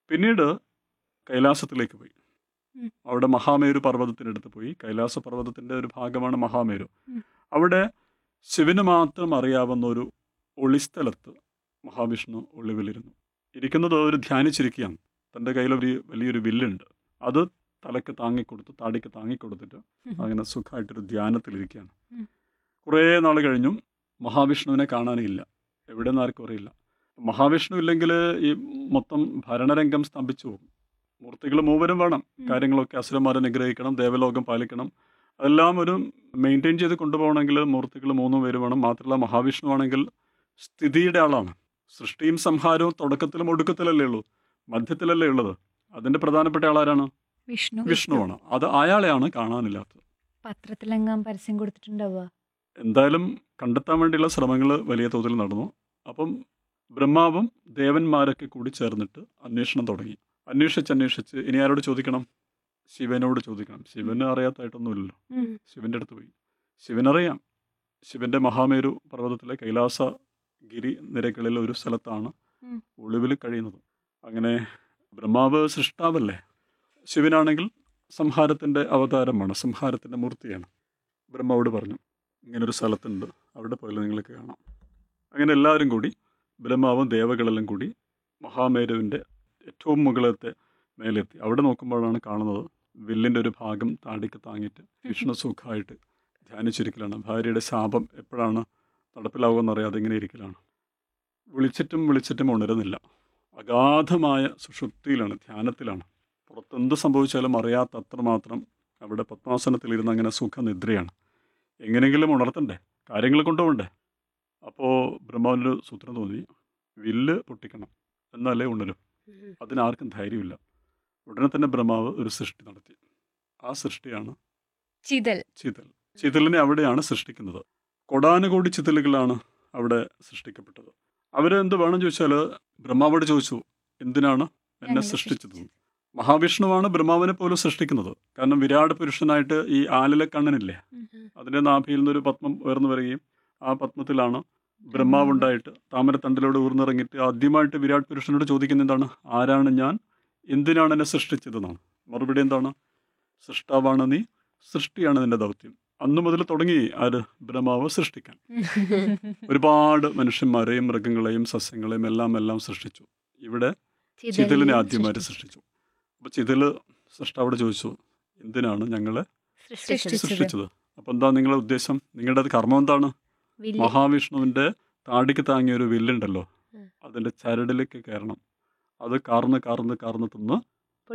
പിന്നീട് കൈലാസത്തിലേക്ക് പോയി ഉം. അവിടെ മഹാമേരു പർവ്വതത്തിനടുത്ത് പോയി കൈലാസ പർവ്വതത്തിൻ്റെ ഒരു ഭാഗമാണ് മഹാമേരു ഉം. അവിടെ ശിവന് മാത്രം അറിയാവുന്ന ഒരു ഒളിസ്ഥലത്ത് മഹാവിഷ്ണു ഒളിവിലിരുന്നു ഇരിക്കുന്നത് ഒരു ധ്യാനിച്ചിരിക്കുകയാണ് തൻ്റെ കയ്യിലൊരു വലിയൊരു വില്ലുണ്ട് അത് തലയ്ക്ക് താങ്ങിക്കൊടുത്ത് താടിക്ക് താങ്ങിക്കൊടുത്തിട്ട് അങ്ങനെ സുഖമായിട്ടൊരു ധ്യാനത്തിലിരിക്കുകയാണ് ഉം. കുറേ നാൾ കഴിഞ്ഞും മഹാവിഷ്ണുവിനെ കാണാനില്ല എവിടെ നിന്ന് ആർക്കും അറിയില്ല മഹാവിഷ്ണു ഇല്ലെങ്കിൽ ഈ മൊത്തം ഭരണരംഗം സ്തംഭിച്ചു പോകും മൂർത്തികൾ മൂവരും വേണം ഉം. കാര്യങ്ങളൊക്കെ അസുരന്മാരെ നിഗ്രഹിക്കണം ദേവലോകം പാലിക്കണം അതെല്ലാം ഒരു മെയിൻറ്റെയിൻ ചെയ്ത് കൊണ്ടുപോകണമെങ്കിൽ മൂർത്തികൾ മൂന്നും പേര് വേണം മാത്രമല്ല മഹാവിഷ്ണു ആണെങ്കിൽ സ്ഥിതിയുടെ ആളാണ് സൃഷ്ടിയും സംഹാരവും തുടക്കത്തിലും ഒടുക്കത്തിലല്ലേ ഉള്ളൂ മധ്യത്തിലല്ലേ ഉള്ളത് അതിൻ്റെ പ്രധാനപ്പെട്ട ആളാരാണ് വിഷ്ണു വിഷ്ണുവാണ് അത് അയാളെയാണ് കാണാനില്ലാത്തത് പത്രത്തിലെങ്ങാൻ പരസ്യം കൊടുത്തിട്ടുണ്ടാവുക എന്തായാലും കണ്ടെത്താൻ വേണ്ടിയുള്ള ശ്രമങ്ങൾ വലിയ തോതിൽ നടന്നു അപ്പം ബ്രഹ്മാവും ദേവന്മാരൊക്കെ കൂടി ചേർന്നിട്ട് അന്വേഷണം തുടങ്ങി അന്വേഷിച്ച് അന്വേഷിച്ച് ഇനി ആരോട് ചോദിക്കണം ശിവനോട് ചോദിക്കണം ശിവന് അറിയാത്തായിട്ടൊന്നുമില്ലല്ലോ ഉം. ശിവൻ്റെ അടുത്ത് പോയി ശിവനറിയാം ശിവൻ്റെ മഹാമേരു പർവ്വതത്തിലെ കൈലാസ ഗിരി നിരകളിൽ ഒരു സ്ഥലത്താണ് ഉം. ഒളിവിൽ കഴിയുന്നത് അങ്ങനെ ബ്രഹ്മാവ് സൃഷ്ടാവല്ലേ ശിവനാണെങ്കിൽ സംഹാരത്തിൻ്റെ അവതാരമാണ് സംഹാരത്തിൻ്റെ മൂർത്തിയാണ് ബ്രഹ്മാവോട് പറഞ്ഞു ഇങ്ങനൊരു സ്ഥലത്തുണ്ട് അവിടെ പോയാലും നിങ്ങൾക്ക് കാണാം അങ്ങനെ എല്ലാവരും കൂടി ബ്രഹ്മാവും ദേവകളെല്ലാം കൂടി മഹാമേരുവിൻ്റെ ഏറ്റവും മുകളിലത്തെ മേലെത്തി അവിടെ നോക്കുമ്പോഴാണ് കാണുന്നത് വില്ലിൻ്റെ ഒരു ഭാഗം താടിക്ക് താങ്ങിയിട്ട് വിഷ്ണു സുഖമായിട്ട് ധ്യാനിച്ചിരിക്കലാണ് ഭാര്യയുടെ ശാപം എപ്പോഴാണ് നടപ്പിലാവുമെന്നറിയാതെ ഇങ്ങനെ ഇരിക്കലാണ് വിളിച്ചിട്ടും വിളിച്ചിട്ടും ഉണരുന്നില്ല അഗാധമായ സുഷുപ്തിയിലാണ് ധ്യാനത്തിലാണ് പുറത്തെന്ത് സംഭവിച്ചാലും അറിയാത്ത അത്രമാത്രം അവിടെ പത്മാസനത്തിലിരുന്ന് അങ്ങനെ സുഖനിദ്രയാണ് എങ്ങനെയെങ്കിലും ഉണർത്തണ്ടേ കാര്യങ്ങൾ കൊണ്ടുപോകണ്ടേ അപ്പോൾ ബ്രഹ്മാവിനൊരു സൂത്രം തോന്നി വില്ല് പൊട്ടിക്കണം എന്നാലേ ഉണരും അതിനാർക്കും ധൈര്യമില്ല ഉടനെ തന്നെ ബ്രഹ്മാവ് ഒരു സൃഷ്ടി നടത്തി ആ സൃഷ്ടിയാണ് ചിതൽ ചിതൽ ചിതലിനെ അവിടെയാണ് സൃഷ്ടിക്കുന്നത് കൊടാനുകോടി ചിതലുകളാണ് അവിടെ സൃഷ്ടിക്കപ്പെട്ടത് അവരെന്ത് വേണം ചോദിച്ചാൽ ബ്രഹ്മാവോട് ചോദിച്ചു എന്തിനാണ് എന്നെ ഞങ്ങളെ സൃഷ്ടിച്ചത് മഹാവിഷ്ണുവാണ് ബ്രഹ്മാവിനെ പോലും സൃഷ്ടിക്കുന്നത് കാരണം വിരാട് പുരുഷനായിട്ട് ഈ ആലിലെ കണ്ണനില്ലേ അതിൻ്റെ നാഭിയിൽ നിന്നൊരു പത്മം ഉയർന്നു വരികയും ആ പത്മത്തിലാണ് ബ്രഹ്മാവുണ്ടായിട്ട് താമരത്തണ്ടിലൂടെ ഊർന്നിറങ്ങിയിട്ട് ആദ്യമായിട്ട് വിരാട് പുരുഷനോട് ചോദിക്കുന്ന എന്താണ് ആരാണ് ഞാൻ എന്തിനാണ് എന്നെ സൃഷ്ടിച്ചതെന്നാണ് മറുപടി എന്താണ് സൃഷ്ടാവാണ് നീ സൃഷ്ടിയാണ് നിന്റെ ദൗത്യം അന്നു മുതൽ തുടങ്ങി ആര് ബ്രഹ്മാവ് സൃഷ്ടിക്കാൻ ഒരുപാട് മനുഷ്യന്മാരെയും മൃഗങ്ങളെയും സസ്യങ്ങളെയും എല്ലാം എല്ലാം സൃഷ്ടിച്ചു ഇവിടെ ചിതലിനെ ആദ്യമായിട്ട് സൃഷ്ടിച്ചു അപ്പോൾ ചിതല് സൃഷ്ടാവോട് ചോദിച്ചു എന്തിനാണ് ഞങ്ങളെ സൃഷ്ടിച്ചത് സൃഷ്ടിച്ചത് അപ്പോൾ എന്താ നിങ്ങളുടെ ഉദ്ദേശം നിങ്ങളുടെ കർമ്മം എന്താണ് വില്ല്. മഹാവിഷ്ണുവിൻ്റെ താടിക്ക് താങ്ങിയ ഒരു വില്ലുണ്ടല്ലോ ഉം. അതിൻ്റെ ചരടിലേക്ക് കയറണം അത് കാർന്ന് കാർന്ന് കാർന്ന് തിന്ന്